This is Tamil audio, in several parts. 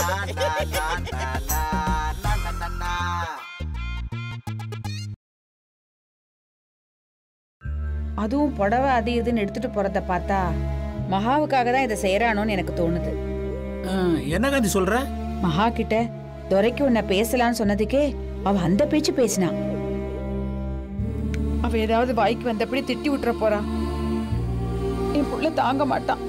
அதுவும் புடவை அது இதுன்னு எடுத்துட்டு போறத பார்த்தா மகாவுக்காக தான் இதை செய்யறானோன்னு எனக்கு தோணுது ஆ, என்ன காந்தி சொல்ற மகா கிட்ட துரைக்கு உன்னை பேசலாம்னு சொன்னதுக்கே அவ அந்த பேச்சு பேசினா அவ ஏதாவது வாய்க்கு வந்தபடி திட்டி விட்டுற போறா என் புள்ள தாங்க மாட்டான்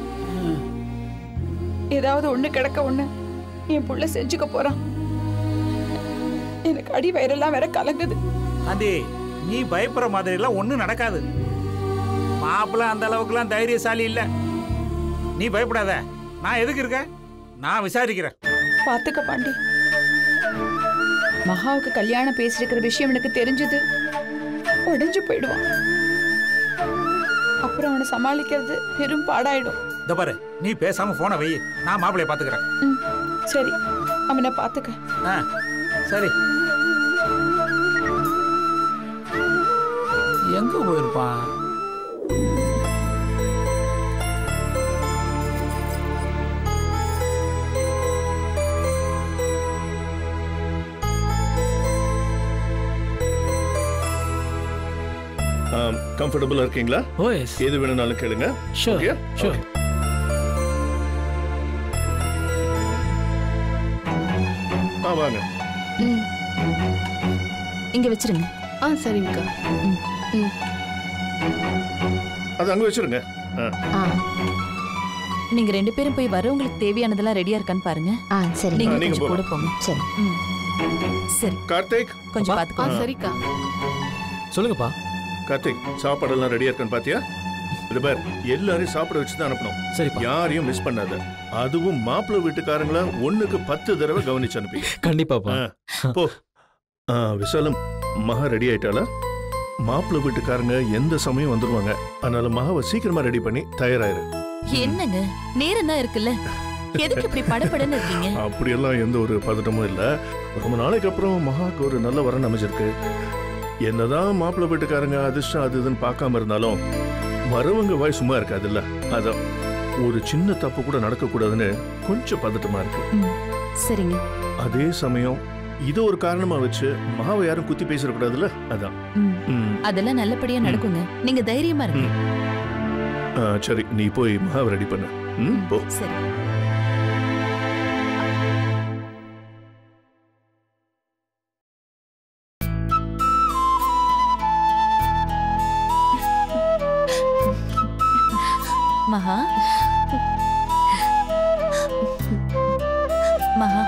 ஏதாவது ஒண்ணு கிடக்க ஒண்ணு என் புள்ள செஞ்சுக்க போறான் எனக்கு அடி வயிறெல்லாம் வேற கலங்குது காந்தி நீ பயப்படுற மாதிரி எல்லாம் ஒண்ணும் நடக்காது மாப்பிள்ள அந்த அளவுக்குலாம் தைரியசாலி இல்ல நீ பயப்படாத நான் எதுக்கு இருக்கேன் நான் விசாரிக்கிறேன் பாத்துக்க பாண்டி மகாவுக்கு கல்யாணம் பேசிருக்கிற விஷயம் எனக்கு தெரிஞ்சது உடைஞ்சு போயிடுவான் அப்புறம் அவனை சமாளிக்கிறது பெரும் பாடாயிடும் இந்த பாரு நீ பேசாம போன வை நான் மாப்பிளைய பாத்துக்கிறேன் ம், சரி அவனை பாத்துக்க ஆ சரி எங்க போயிருப்பான் கம்ஃபர்டபுளா இருக்கீங்களா ஓ எஸ் எது வேணும்னாலும் கேளுங்க ஷூர் Okay? ஷூர் ஆ வாங்க இங்க வச்சிருங்க ஆ சரிங்கக்கா அது அங்க வச்சிருங்க ஆ, ஆ நீங்க ரெண்டு பேரும் போய் வரவங்களுக்கு தேவையானதெல்லாம் ரெடியா இருக்கான்னு பாருங்க ஆ சரி நீங்க ஆ, நீங்க கொஞ்சம் கூட போலாம். போங்க சரி ம். சரி கார்த்திக் கொஞ்சம் ஆ பாத்துக்கோங்க சரிக்கா சொல்லுங்கப்பா கார்த்திக் சாப்பாடெல்லாம் ரெடியா இருக்கான்னு பாத்தியா இது பார் எல்லாரையும் சாப்பிட வச்சு தான் அனுப்பணும் சரிப்பா யாரையும் மிஸ் பண்ணாத அதுவும் மாப்பிள்ளை வீட்டுக்காரங்கள ஒண்ணுக்கு பத்து தடவை கவனிச்சு அனுப்பி கண்டிப்பாப்பா போ ஆ, விசாலம் மகா ரெடி ஆயிட்டாளா மாப்பிள்ளை வீட்டுக்காரங்க எந்த சமயம் வந்துருவாங்க அதனால மகாவை சீக்கிரமா ரெடி பண்ணி தயாராயிரு என்னங்க நேரம் தான் இருக்குல்ல எதுக்கு இப்படி படபடன்னு இருக்கீங்க அப்படியெல்லாம் எந்த ஒரு பதட்டமும் இல்ல ரொம்ப நாளைக்கு அப்புறம் மகாக்கு ஒரு நல்ல வரன் அமைஞ்சிருக்கு என்னதான் மாப்பிள்ளை வீட்டுக்காரங்க அதிர்ஷ்டம் அது இதுன்னு பார்க்காம இருந்தாலும் வரவங்க வாய் சும்மா இருக்காதுல்ல அதான் ஒரு சின்ன தப்பு கூட நடக்கக்கூடாதுன்னு கொஞ்சம் பதட்டமா இருக்கு ம், சரிங்க அதே சமயம் இதை ஒரு காரணமா வச்சு மகாவை யாரும் குத்தி பேசிடக்கூடாதுல்ல அதான் ம், ம். அதெல்லாம் நல்லபடியா நடக்குங்க நீங்க தைரியமா இருங்க ஆ, சரி நீ போய் மகாவை ரெடி பண்ணு ம், போ சரி மகா மகா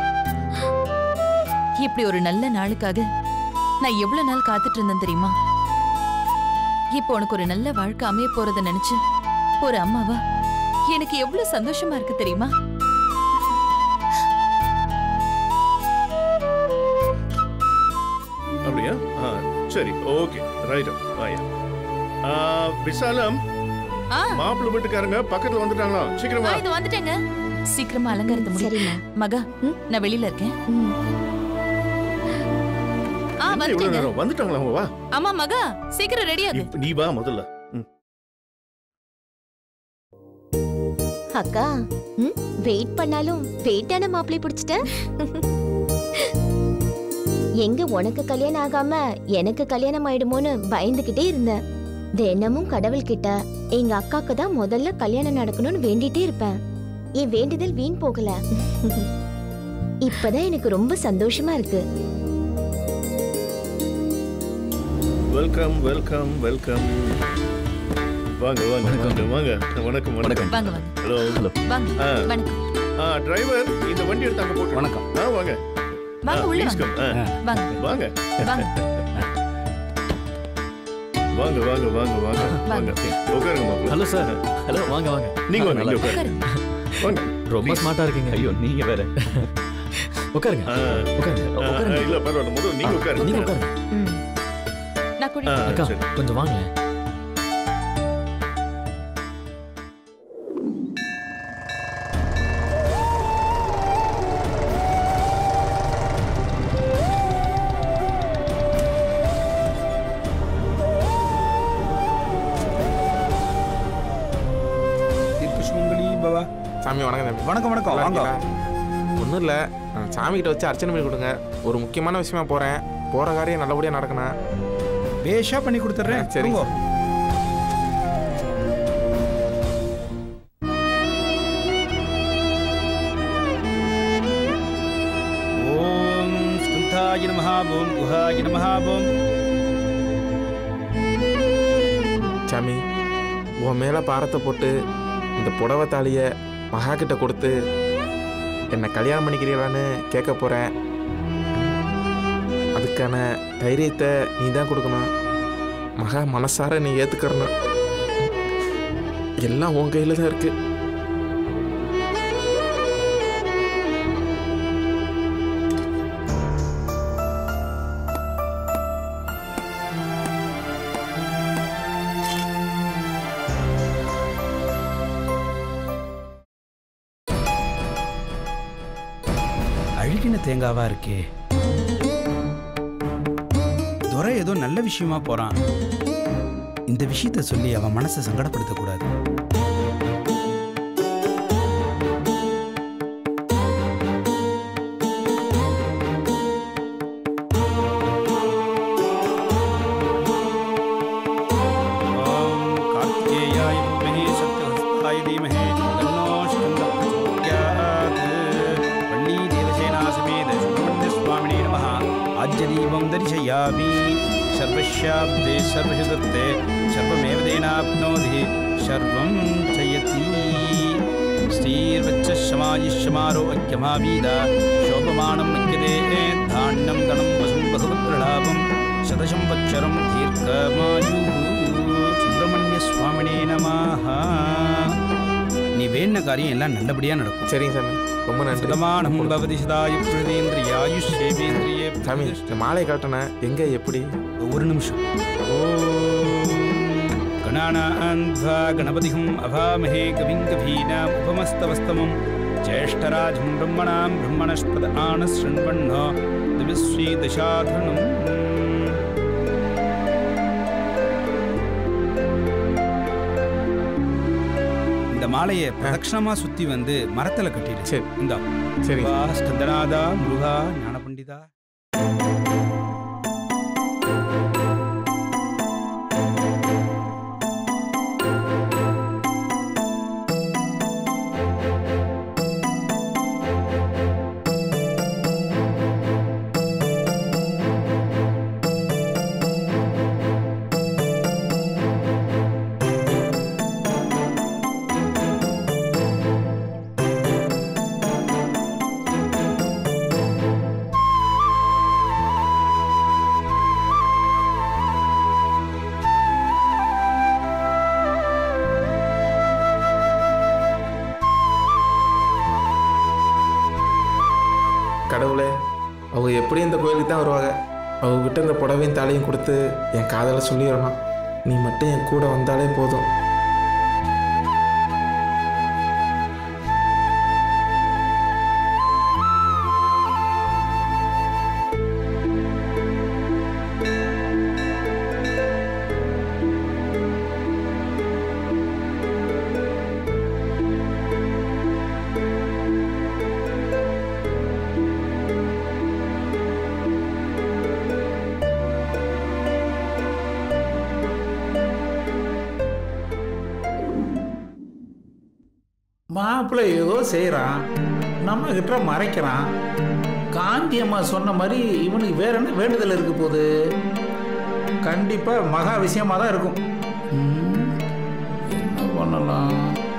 இப்படி ஒரு நல்ல நாளுக்காக நான் எவ்வளவு நாள் காத்துட்டு இருந்தேன் தெரியுமா இப்போ உனக்கு ஒரு நல்ல வாழ்க்கை அமைய போறத நினைச்சு ஒரு அம்மாவா எனக்கு எவ்வளவு சந்தோஷமா இருக்கு தெரியுமா அப்படியா ஆ, சரி ஓகே ரைட் ஆயா ஆ, விசாலம் ஆ மாப்பிள்ளை வீட்டுக்காரங்க பக்கத்துல வந்துட்டாங்களா சீக்கிரமா நான் இது வந்துட்டேங்க சீக்கிரமா அலங்காரத்தை முடியும் சரிம்மா மகா நான் வெளியில இருக்கேன் ம் ஆ என்ன இவ்வளவு வந்துட்டேங்க நேரம் வந்துட்டாங்களா அவங்க வா ஆமா மகா சீக்கிரம் ரெடி ஆகு இப்ப நீ வா முதல்ல ம். அக்கா ம் வெயிட் பண்ணாலும் வெயிட்டான மாப்பிளை பிடிச்சிட்ட எங்க உனக்கு கல்யாணம் ஆகாம எனக்கு கல்யாணம் ஆயிடுமோன்னு பயந்துகிட்டே இருந்தேன் தினமும் கடவுள் கிட்ட எங்க அக்காக்கு தான் முதல்ல கல்யாணம் நடக்கணும்னு வேண்டிட்டே இருப்பேன் என் வேண்டுதல் வீண் போகல இப்பதான் எனக்கு ரொம்ப சந்தோஷமா இருக்கு வெல்கம் வெல்கம் வெல்கம் வாங்க வாங்க வாங்க வாங்க வணக்கம் வணக்கம் வாங்க வாங்க ஹலோ ஹலோ வாங்க ஆ வணக்கம் ஆ டிரைவர் இந்த வண்டி எடுத்து அங்க போட்டு வணக்கம். ஆ வாங்க வாங்க ஆ, உள்ள please வாங்க come. ஆ, வாங்க வாங்க வாங்க வாங்க வாங்க வாங்க வாங்க வாங்க உட்காருங்க மாப்பிள்ளை. ஹலோ சார் ஹலோ வாங்க வாங்க நீங்க வாங்க நல்லா இங்க இருக்கு. உட்காருங்க வாங்க ரொம்ப Please. ஸ்மார்ட்டா இருக்கீங்க ஐயோ நீங்க வேற உட்காருங்க ஆ, உட்காருங்க ஆ, உட்காருங்க இல்ல பரவாயில்ல முதல்ல நீங்க நீங்க உட்காருங்க உட்காருங்க ம். நான் ஆ, கூட்டிட்டு அக்கா சரி. கொஞ்சம் வாங்க தீர்க்க சுமங்கலி பவா சாமி வணக்கம் தம்பி வணக்கம் வணக்கம் நல்லா வாங்க இருக்கீங்களா? ஒன்றும் இல்லை சாமிகிட்ட வச்சு அர்ச்சனை பண்ணி கொடுங்க ஒரு முக்கியமான விஷயமா போகிறேன் போகிற காரியம் நல்லபடியாக நடக்கணும் பேஷா பண்ணி கொடுத்துட்றேன் ஆ, சரிங்க. சரிங்க ஓம் ஸ்கந்தாய நமஹ ஓம் குஹாய நமஹ ஓம் சாமி உன் மேலே பாரத்தை போட்டு இந்த புடவை தாலியை மகா கிட்ட கொடுத்து என்னை கல்யாணம் பண்ணிக்கிறீங்களான்னு கேட்க போகிறேன் அதுக்கான தைரியத்தை நீ தான் கொடுக்கணும் மகா மனசார நீ ஏற்றுக்கிறணும் எல்லாம் உன் கையில் தான் இருக்குது அழுகின தேங்காவா இருக்கே துரை ஏதோ நல்ல விஷயமா போறான் இந்த விஷயத்த சொல்லி அவன் மனசை சங்கடப்படுத்தக் கூடாது ஓம் கார்த்திகேயாய வித்மஹே சத்யஹஸ்தாய தீமஹே தன்னோ ஸ்கந்தः பிரச்சோதயாத். வள்ளி தேவசேனா சமேத சுப்பிரமணிய சுவாமினே நமः ஆஜ்யதீபம் தரிசயாமி சர்வஸ்யாப்தே சர்வசுதத்தே சர்வமேவ தேனாப்னோதி சர்வம் ஜயதி ஸ்ரீர்வச்சமாயிஷமாரோ அக்கியமாவீதா சோபமானம் மக்கியதே தாண்யம் தனம் வசும் பகவத்ரலாபம் சதசம் வச்சரம் தீர்க்கமாயு சுப்பிரமணிய சுவாமினே நமஹ நீ வேண்ட காரியம் எல்லாம் நல்லபடியா நடக்கும் சரிங்க சாமி ரொம்ப நன்றி சுதமானம் பவதி சதாயு பிரதேந்திரியாயுஷ் சேவேந்திரியே சாமி இந்த மாலை காட்டினேன் எங்கே எப்படி ஒரு நிமிஷம் ஓம் கணானாந்த்வா கணபதிஹும் அபாமஹே கவிம் கபீனாம் உபமஸ்தவஸ்தமம் ஜேஷ்டராஜம் பிரம்மணாம் பிரம்மணஸ்பத ஆன ஸ்ருண்வண்ணோ திவிஸ்ரீ தசாதனம் இந்த மாலையை பிரதட்சணமா சுத்தி வந்து மரத்துல கட்டிடு சரி. இந்த சரி ஸ்கந்தநாதா முருகா ஞான பண்டிதா கடவுளே அவங்க எப்படி இந்த கோயிலுக்கு தான் வருவாங்க அவங்ககிட்ட இந்த புடவையும் தாலியும் கொடுத்து என் காதலை சொல்லிடணும் நீ மட்டும் என் கூட வந்தாலே போதும் மாப்பிள்ளை ஏதோ செய்கிறான் நம்ம கிட்ட மறைக்கிறான் காந்தி அம்மா சொன்ன மாதிரி இவனுக்கு வேற என்ன வேண்டுதல் இருக்க போகுது கண்டிப்பாக மகா விஷயமா தான் இருக்கும் ம், என்ன பண்ணலாம்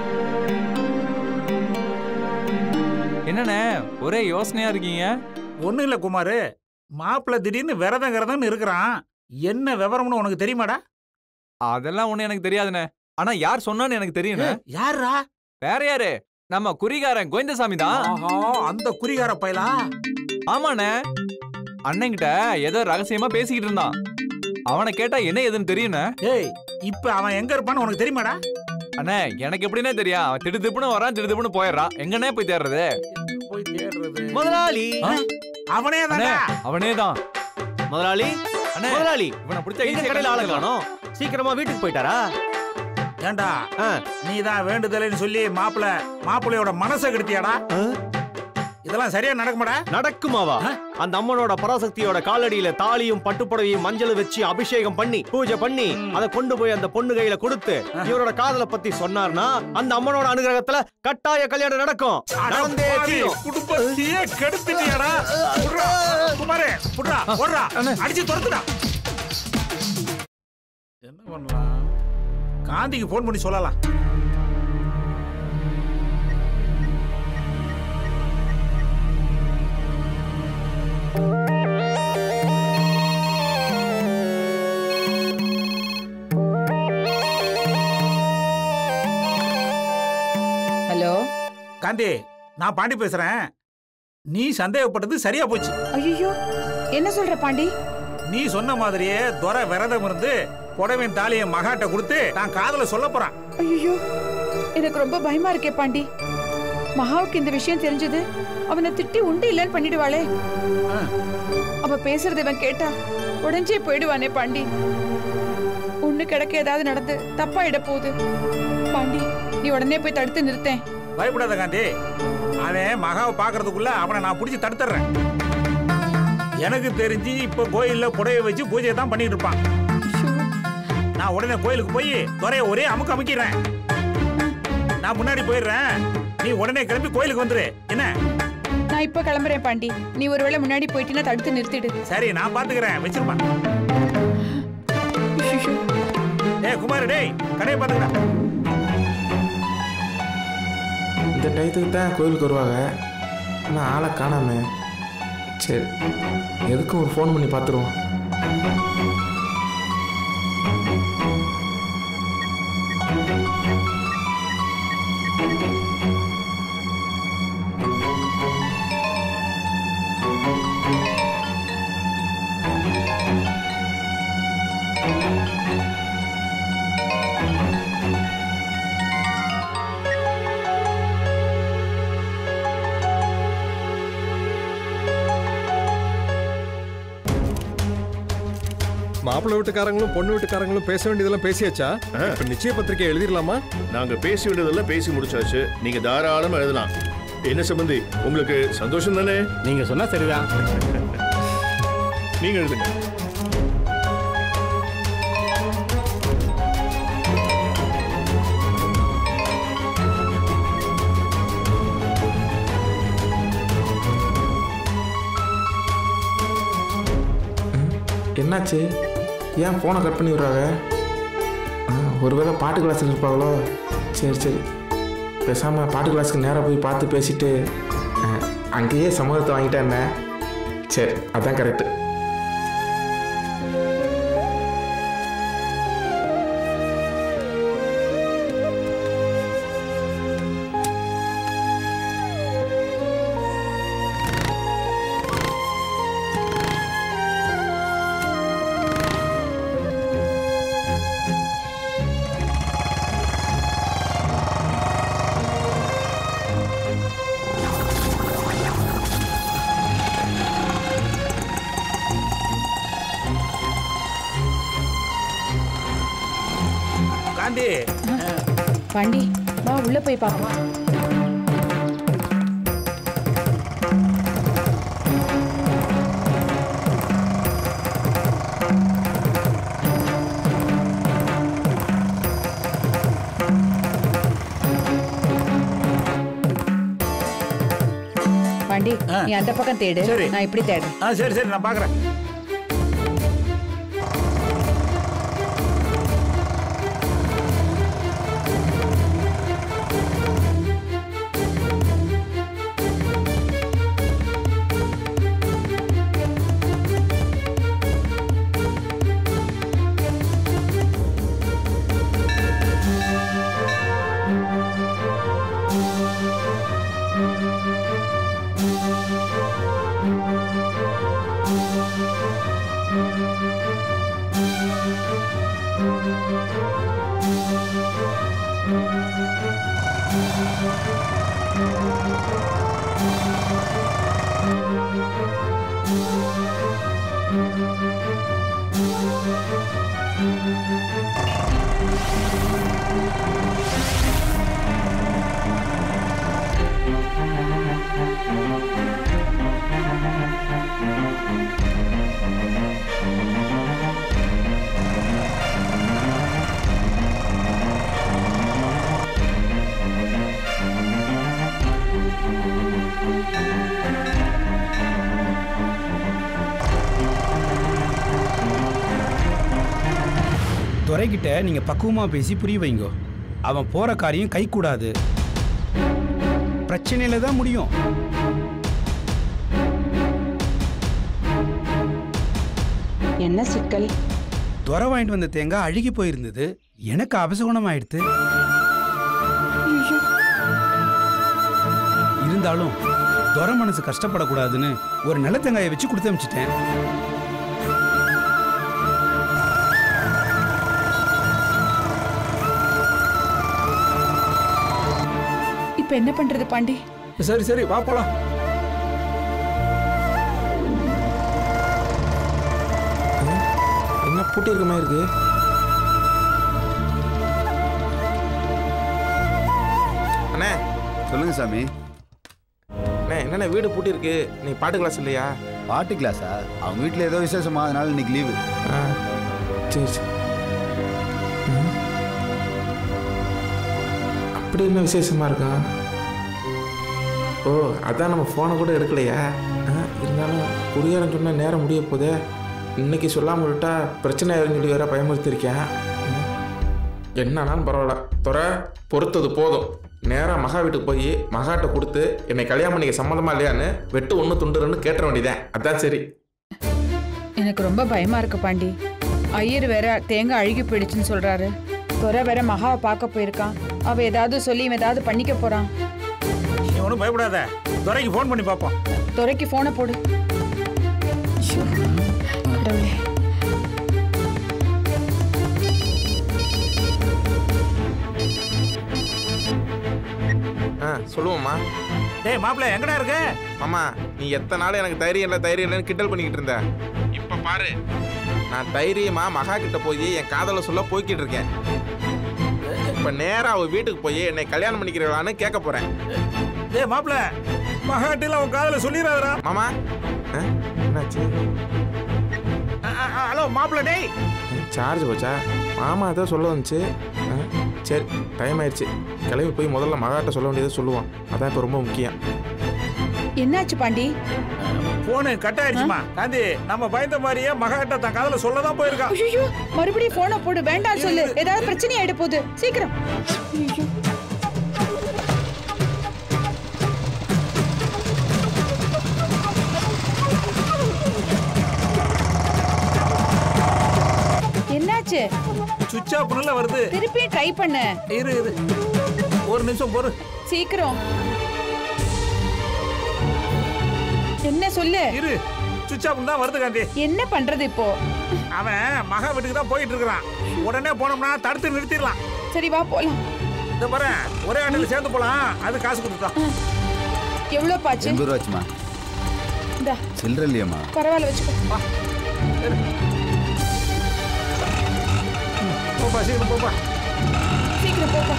என்னண்ணே ஒரே யோசனையா இருக்கீங்க ஒன்றும் இல்லை குமார் மாப்பிள்ளை திடீர்னு விரதம் விரதம்னு இருக்கிறான் என்ன விவரம்னு உனக்கு தெரியுமாடா அதெல்லாம் ஒண்ணு எனக்கு தெரியாதுண்ணே ஆனா யார் சொன்னான்னு எனக்கு தெரியுண்ணே யாரா வேற யாரு நம்ம குறிகாரன் கோவிந்தசாமி தான் ஆஹா அந்த குறிகார பயலா ஆமாண்ணே அண்ணன்கிட்ட ஏதோ ரகசியமா பேசிக்கிட்டு இருந்தான் அவனை கேட்டா என்ன ஏதுன்னு தெரியுண்ணே ஏய் இப்போ அவன் எங்க இருப்பான்னு உனக்கு தெரியுமாடா அண்ணே எனக்கு எப்படின்னே தெரியும் அவன் திடு திப்புன்னு வரான் திடு திப்புன்னு போயிடுறான் எங்கண்ணே போய் தேடுறது போய் தேடுறது முதலாளி ஆ? அவனே அண்ணே தானே அவனே தான் முதலாளி அண்ணே முதலாளி இவனை பிடிச்சா எங்க ஈஸியா கடையில ஆள கண்டுபிடிச்சிடலாம். காணோம் சீக்கிரமா வீட்டுக்கு போயிட்டாரா ஏண்டா ஆ. நீ தான் வேண்டுதலைன்னு சொல்லி மாப்பிள்ள மாப்பிள்ளையோட மனசை கெடுத்தியாடா ஆ? இதெல்லாம் சரியா நடக்குமாடா நடக்குமாவா அந்த அம்மனோட பராசக்தியோட காலடியில தாலியும் பட்டுப்புடவையும் மஞ்சள் வச்சு அபிஷேகம் பண்ணி பூஜை பண்ணி அதை கொண்டு போய் அந்த பொண்ணு கையில கொடுத்து இவரோட காதலை பத்தி சொன்னார்னா அந்த அம்மனோட அனுகிரகத்துல கட்டாய கல்யாணம் நடக்கும் நடந்தே தீரும். குடும்பத்தையே கெடுத்துட்டியாடா புட்றா, குமாரே புட்றா ஓடுறா அடிச்சு துரத்துடா என்ன பண்ணலாம் காந்திக்கு ஃபோன் பண்ணி சொல்லலாம் ஹலோ காந்தி நான் பாண்டி பேசுறேன் நீ சந்தேகப்பட்டது சரியா போச்சு ஐயோ என்ன சொல்ற பாண்டி நீ சொன்ன மாதிரியே துரை விரதம் இருந்து புடவையின் தாலியை மகாட்ட கொடுத்து நான் காதல சொல்ல போறான் ஐயோ எனக்கு ரொம்ப பயமா இருக்கே பாண்டி மகாவுக்கு இந்த விஷயம் தெரிஞ்சது அவனை திட்டி உண்டு இல்லைன்னு பண்ணிடுவாளே அவ பேசுறது இவன் கேட்டா உடஞ்சே போயிடுவானே பாண்டி ஒண்ணு கிடக்க ஏதாவது நடந்து தப்பாயிட போகுது பாண்டி நீ உடனே போய் தடுத்து நிறுத்தேன் பயப்படாத காந்தி அவன் மகாவை பாக்குறதுக்குள்ள அவனை நான் பிடிச்சி தடுத்துறேன் எனக்கு தெரிஞ்சு இப்ப கோயில்ல புடவை வச்சு பூஜையை தான் பண்ணிட்டு இருப்பான் நான் உடனே கோயிலுக்கு போய் துறைய ஒரே அமுக்கு அமுக்கிறேன் நான் முன்னாடி போயிடுறேன் நீ உடனே கிளம்பி கோயிலுக்கு வந்துரு என்ன நான் இப்ப கிளம்புறேன் பாண்டி நீ ஒருவேளை முன்னாடி போயிட்டீன்னா தடுத்து நிறுத்திடு சரி நான் பாத்துக்கிறேன் வச்சிருப்பான் டேய் குமார் டேய் கடையை பாத்துக்கிறேன் இந்த டயத்துக்கு தான் கோயிலுக்கு வருவாங்க ஆனால் ஆளை காணாம சரி எதுக்கும் ஒரு ஃபோன் பண்ணி பார்த்துருவோம் மாப்பிள்ளை வீட்டுக்காரங்களும் பொண்ணு வீட்டுக்காரங்களும் பேச வேண்டியதெல்லாம் பேசியாச்சா இப்ப நிச்சய பத்திரிக்கை எழுதிடலாமா நாங்க பேசி வேண்டியதெல்லாம் பேசி முடிச்சாச்சு நீங்க தாராளமா எழுதலாம் என்ன சம்பந்தி உங்களுக்கு சந்தோஷம் தானே நீங்க சொன்னா சரிதான் நீங்க எழுதுங்க என்னாச்சு ஏன் ஃபோனை கட் பண்ணி விடுறாங்க ஆ, ஒருவேளை பாட்டு கிளாஸில் இருப்பாங்களோ சரி சரி பேசாமல் பாட்டு கிளாஸுக்கு நேராக போய் பார்த்து பேசிட்டு ஆ, அங்கேயே சம்மதத்தை வாங்கிட்டா என்ன சரி அதான் கரெக்டு காந்தி பாண்டி வா உள்ள போய் பார்ப்போம் பாண்டி நீ அந்த பக்கம் தேடு சரி. நான் இப்படி தேடுறேன் ஆ சரி சரி நான் பாக்குறேன் துரைக்கிட்ட நீங்க பக்குவமா பேசி புரிய வைங்கோ அவன் போற காரியம் கை கூடாது பிரச்சனையில தான் முடியும் என்ன சிக்கல் துரை வாங்கிட்டு வந்த தேங்காய் அழுகி போயிருந்தது எனக்கு அபசகுணம் ஆயிடுத்து இருந்தாலும் துரை மனசு கஷ்டப்படக்கூடாதுன்னு ஒரு நல்ல தேங்காயை வச்சு கொடுத்து அனுப்பிச்சிட்டேன் இப்ப என்ன பண்றது பாண்டி சரி சரி வா போலாம் என்ன பூட்டி இருக்க மாதிரி இருக்கு அண்ணே சொல்லுங்க சாமி அண்ணே என்னண்ணே வீடு பூட்டி இருக்கு நீ பாட்டு கிளாஸ் இல்லையா பாட்டு கிளாஸா அவங்க வீட்டில் ஏதோ விசேஷமா அதனால இன்னைக்கு லீவு ஆ சரி சரி ம். அப்படி என்ன விசேஷமா இருக்கா ஓ அதான் நம்ம ஃபோனை கூட எடுக்கலையா ஆ, இருந்தாலும் குடியாரன் சொன்ன நேரம் முடிய போதே இன்னைக்கு சொல்லாமல் விட்டா பிரச்சனை ஆயிருன்னு சொல்லி வேற பயமுறுத்திருக்கேன் ம். என்னன்னாலும் பரவாயில்ல துறை பொறுத்தது போதும் நேராக மகா வீட்டுக்கு போய் மகாட்ட கொடுத்து என்னை கல்யாணம் பண்ணிக்க சம்மந்தமா இல்லையான்னு வெட்டு ஒன்று துண்டுறன்னு கேட்ட வேண்டியதேன் அதான் சரி எனக்கு ரொம்ப பயமா இருக்கு பாண்டி ஐயர் வேற தேங்காய் அழுகி போயிடுச்சுன்னு சொல்றாரு துறை வேற மகாவை பார்க்க போயிருக்கான் அவ ஏதாவது சொல்லி இவன் ஏதாவது பண்ணிக்க போறான் நீ ஒன்றும் பயப்படாத துறைக்கு ஃபோன் பண்ணி பார்ப்போம் துறைக்கு போனை போடு ஐயோ, கடவுளே. ஆ சொல்லுவோம்மா டேய் மாப்பிள்ள எங்கடா இருக்க மாமா நீ எத்தனை நாள் எனக்கு தைரியம் இல்லை தைரியம் இல்லைன்னு கிண்டல் பண்ணிக்கிட்டு இருந்த இப்போ பாரு நான் தைரியமா மகா கிட்ட போய் என் காதலை சொல்ல போய்கிட்டு இருக்கேன் இப்போ நேரா அவ வீட்டுக்கு போய் என்னை கல்யாணம் பண்ணிக்கிறீங்களான்னு கேட்க போறேன் டேய் மாப்பிள்ள மகாட்டில் அவன் காதல சொல்லிடாதடா மாமா ஆ, என்னாச்சு ஹலோ மாப்பிள்ள டேய் சார்ஜ் போச்சா மாமா ஏதோ சொல்ல வந்துச்சு ஆ, சரி டைம் ஆயிடுச்சு கிளம்பி போய் முதல்ல மகாட்ட சொல்ல வேண்டியதை சொல்லுவான் அதான் இப்போ ரொம்ப முக்கியம் என்னாச்சு பாண்டி போனு கட் ஆயிடுச்சுமா காந்தி நம்ம பயந்த மாதிரியே மகாட்ட தன் காதல சொல்ல தான் போயிருக்கான் ஐயோ மறுபடியும் போனை போடு வேண்டாம் சொல்லு ஏதாவது பிரச்சனை ஆயிட போகுது சீக்கிரம் ஐயோ. என்னாச்சு சுவிட்ச் ஆஃப் பண்ணல வருது திருப்பியும் ட்ரை பண்ண இரு இரு ஒரு நிமிஷம் பொறு சீக்கிரம் என்ன சொல்லு இரு சுவிட்ச் ஆஃப் தான் வருது காந்தி என்ன பண்றது இப்போ அவன் மகா வீட்டுக்கு தான் போயிட்டு இருக்கிறான் உடனே போனோம்னா தடுத்து நிறுத்திடலாம் சரி வா போலாம் இந்த பாரு ஒரே ஆண்டில் சேர்ந்து போலாம் அது காசு கொடுத்துட்டான் எவ்வளவு பாச்சு எண்பது ரூபாச்சுமா இந்தா சில்லற இல்லையாம்மா பரவாயில்ல வச்சுக்கோ போப்பா சீக்கிரம் போப்பா சீக்கிரம் போப்பா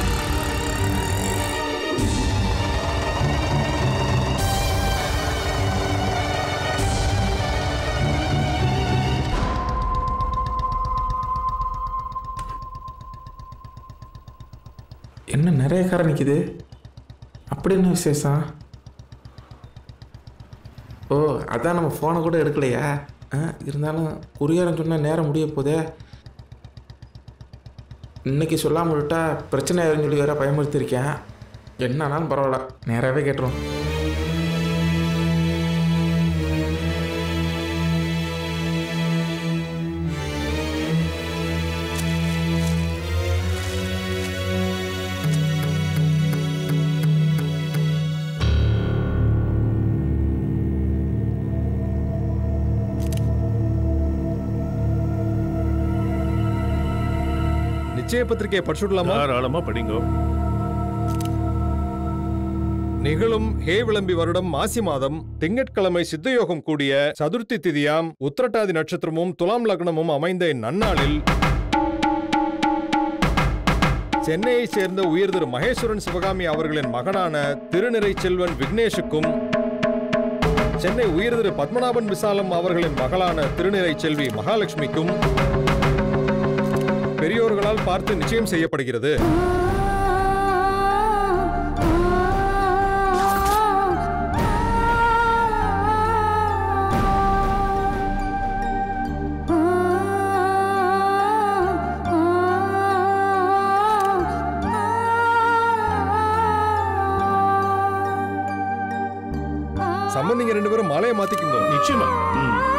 என்ன நிறைய காரை நிற்கிது அப்படி என்ன விசேஷம் ஓ அதான் நம்ம ஃபோனை கூட எடுக்கலையா ஆ இருந்தாலும் குரியாரன் சொன்ன நேரம் முடிய போதே இன்னைக்கு சொல்லாமல் விட்டா பிரச்சனை ஆயிருன்னு சொல்லி வேற பயமுறுத்திருக்கேன் என்னன்னாலும் பரவாயில்ல நேராகவே கேட்டுரும் நிச்சய பத்திரிகையை படிச்சுடலாமா தாராளமா படிங்க நிகழும் ஹே விளம்பி வருடம் மாசி மாதம் திங்கட்கிழமை சித்தயோகம் கூடிய சதுர்த்தி திதியாம் உத்திரட்டாதி நட்சத்திரமும் துலாம் லக்னமும் அமைந்த இந்நன்னாளில் சென்னையைச் சேர்ந்த உயர் திரு மகேஸ்வரன் சிவகாமி அவர்களின் மகனான திருநிறை செல்வன் விக்னேஷுக்கும் சென்னை உயர் திரு பத்மநாபன் விசாலம் அவர்களின் மகளான திருநிறை செல்வி மகாலட்சுமிக்கும் பெரியோர்களால் பார்த்து நிச்சயம் செய்யப்படுகிறது சம்பந்திங்க ரெண்டு பேரும் மாலையை மாத்திக்குங்க நிச்சயமா ம்